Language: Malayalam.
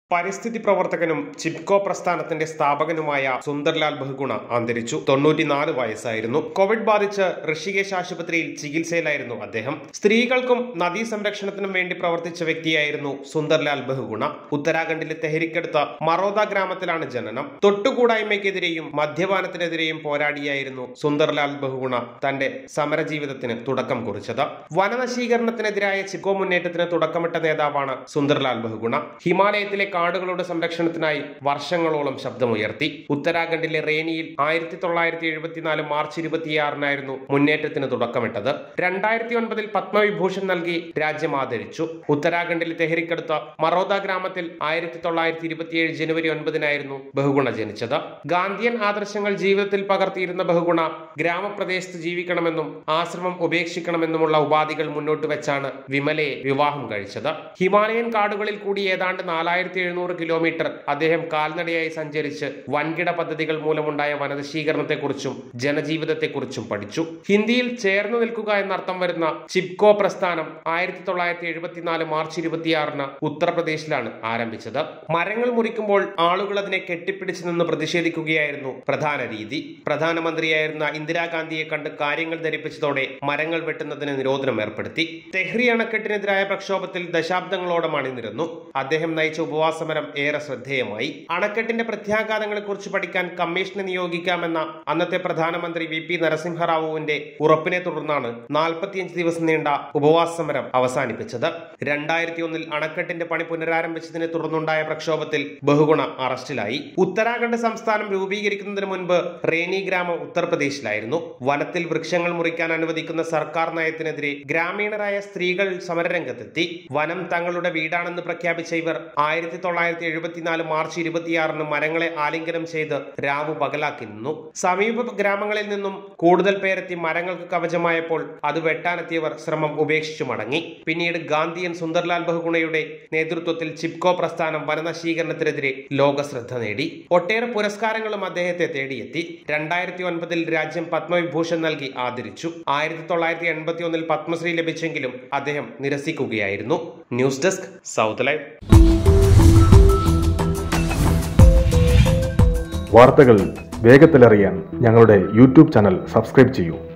പരിസ്ഥിതി പ്രവർത്തകനും ചിപ്കോ പ്രസ്ഥാനത്തിന്റെ സ്ഥാപകനുമായ സുന്ദർലാൽ ബഹുഗുണ അന്തരിച്ചു തൊണ്ണൂറ്റിനാല് വയസ്സായിരുന്നു കോവിഡ് ബാധിച്ച് ഋഷികേശ് ആശുപത്രിയിൽ ചികിത്സയിലായിരുന്നു അദ്ദേഹം സ്ത്രീകൾക്കും നദീ സംരക്ഷണത്തിനും വേണ്ടി പ്രവർത്തിച്ച വ്യക്തിയായിരുന്നു സുന്ദർലാൽ ബഹുഗുണ ഉത്തരാഖണ്ഡിലെ തെഹരിക്കടുത്ത മറോദ ഗ്രാമത്തിലാണ് ജനനം തൊട്ടുകൂടായ്മയ്ക്കെതിരെയും മദ്യപാനത്തിനെതിരെയും പോരാടിയായിരുന്നു സുന്ദർലാൽ ബഹുഗുണ തന്റെ സമരജീവിതത്തിന് തുടക്കം കുറിച്ചത് വനനശീകരണത്തിനെതിരായ ചിക്കോ മുന്നേറ്റത്തിന് തുടക്കമിട്ട നേതാവാണ് സുന്ദർലാൽ ബഹുഗുണ ഹിമാലയത്തിലെ കാടുകളുടെ സംരക്ഷണത്തിനായി വർഷങ്ങളോളം ശബ്ദമുയർത്തി ഉത്തരാഖണ്ഡിലെ റേനിയിൽ ആയിരത്തി തൊള്ളായിരത്തി എഴുപത്തിനാല് മാർച്ച് ഇരുപത്തിയാറിനായിരുന്നു മുന്നേറ്റത്തിന് തുടക്കമിട്ടത് രണ്ടായിരത്തി ഒൻപതിൽ പത്മവിഭൂഷൺ നൽകി രാജ്യം ആദരിച്ചു ഉത്തരാഖണ്ഡിലെ തെഹരിക്കടുത്ത മറോദ ഗ്രാമത്തിൽ ആയിരത്തി തൊള്ളായിരത്തി ഇരുപത്തിയേഴ് ജനുവരി ഒൻപതിനായിരുന്നു ബഹുഗുണ ജനിച്ചത് ഗാന്ധിയൻ ആദർശങ്ങൾ ജീവിതത്തിൽ പകർത്തിയിരുന്ന ബഹുഗുണ ഗ്രാമപ്രദേശത്ത് ജീവിക്കണമെന്നും ആശ്രമം ഉപേക്ഷിക്കണമെന്നുമുള്ള ഉപാധികൾ മുന്നോട്ട് വെച്ചാണ് വിമലയെ വിവാഹം കഴിച്ചത് ഹിമാലയൻ കാടുകളിൽ കൂടി ഏതാണ്ട് നാലായിരത്തി എഴുന്നൂറ് കിലോമീറ്റർ അദ്ദേഹം കാൽനടയായി സഞ്ചരിച്ച് വൻകിട പദ്ധതികൾ മൂലമുണ്ടായ വനനശീകരണത്തെക്കുറിച്ചും ജനജീവിതത്തെക്കുറിച്ചും പഠിച്ചു ഹിന്ദിയിൽ ചേർന്ന് നിൽക്കുക എന്നർത്ഥം വരുന്ന ചിപ്കോ പ്രസ്ഥാനം ആയിരത്തി തൊള്ളായിരത്തി എഴുപത്തിനാല് മാർച്ച് ഇരുപത്തിയാറിന് ഉത്തർപ്രദേശിലാണ് ആരംഭിച്ചത് മരങ്ങൾ മുറിക്കുമ്പോൾ ആളുകൾ അതിനെ കെട്ടിപ്പിടിച്ചു നിന്ന് പ്രതിഷേധിക്കുകയായിരുന്നു പ്രധാന രീതി പ്രധാനമന്ത്രിയായിരുന്ന ഇന്ദിരാഗാന്ധിയെ കണ്ട് കാര്യങ്ങൾ ധരിപ്പിച്ചതോടെ മരങ്ങൾ വെട്ടുന്നതിന് നിരോധനം ഏർപ്പെടുത്തി തെഹ്രി അണക്കെട്ടിനെതിരായ പ്രക്ഷോഭത്തിൽ ദശാബ്ദങ്ങളോളം അണിനിരന്നു അദ്ദേഹം നയിച്ച ഉപവാസ സമരം ഏറെ ശ്രദ്ധേയമായി അണക്കെട്ടിന്റെ പ്രത്യാഘാതങ്ങളെക്കുറിച്ച് പഠിക്കാൻ കമ്മീഷനെ നിയോഗിക്കാമെന്ന അന്നത്തെ പ്രധാനമന്ത്രി വി പി നരസിംഹറാവുവിന്റെ ഉറപ്പിനെ തുടർന്നാണ് നാൽപ്പത്തിയഞ്ച് ദിവസം നീണ്ട ഉപവാസ സമരം അവസാനിപ്പിച്ചത് രണ്ടായിരത്തി ഒന്നിൽ അണക്കെട്ടിന്റെ പണി പുനരാരംഭിച്ചതിനെ തുടർന്നുണ്ടായ പ്രക്ഷോഭത്തിൽ ബഹുഗുണ അറസ്റ്റിലായി ഉത്തരാഖണ്ഡ് സംസ്ഥാനം രൂപീകരിക്കുന്നതിന് മുൻപ് റേനി ഗ്രാമം ഉത്തർപ്രദേശിലായിരുന്നു വനത്തിൽ വൃക്ഷങ്ങൾ മുറിക്കാൻ അനുവദിക്കുന്ന സർക്കാർ നയത്തിനെതിരെ ഗ്രാമീണരായ സ്ത്രീകൾ സമരരംഗത്തെത്തി വനം തങ്ങളുടെ വീടാണെന്ന് പ്രഖ്യാപിച്ച ഇവർ ആയിരത്തി തൊള്ളായിരത്തി എഴുപത്തിനാല് മാർച്ച് ഇരുപത്തിയാറിന് മരങ്ങളെ ആലിംഗനം ചെയ്ത് രാവു പകലാക്കി നിന്നു സമീപ ഗ്രാമങ്ങളിൽ നിന്നും കൂടുതൽ പേരെത്തി മരങ്ങൾക്ക് കവചമായപ്പോൾ അത് വെട്ടാനെത്തിയവർ ശ്രമം ഉപേക്ഷിച്ചു മടങ്ങി പിന്നീട് ഗാന്ധിയൻ സുന്ദർലാൽ ബഹുഗുണയുടെ നേതൃത്വത്തിൽ ചിപ്കോ പ്രസ്ഥാനം വനനശീകരണത്തിനെതിരെ ലോക ശ്രദ്ധ നേടി ഒട്ടേറെ പുരസ്കാരങ്ങളും അദ്ദേഹത്തെ തേടിയെത്തി രണ്ടായിരത്തി ഒൻപതിൽ രാജ്യം പത്മവിഭൂഷൺ നൽകി ആദരിച്ചു ആയിരത്തി തൊള്ളായിരത്തി എൺപത്തി ഒന്നിൽ പത്മശ്രീ ലഭിച്ചെങ്കിലും അദ്ദേഹം നിരസിക്കുകയായിരുന്നു ന്യൂസ് ഡെസ്ക് സൗത്ത് ലൈവ് വാർത്തകൾ വേഗത്തിലറിയാൻ ഞങ്ങളുടെ യൂട്യൂബ് ചാനൽ സബ്സ്ക്രൈബ് ചെയ്യൂ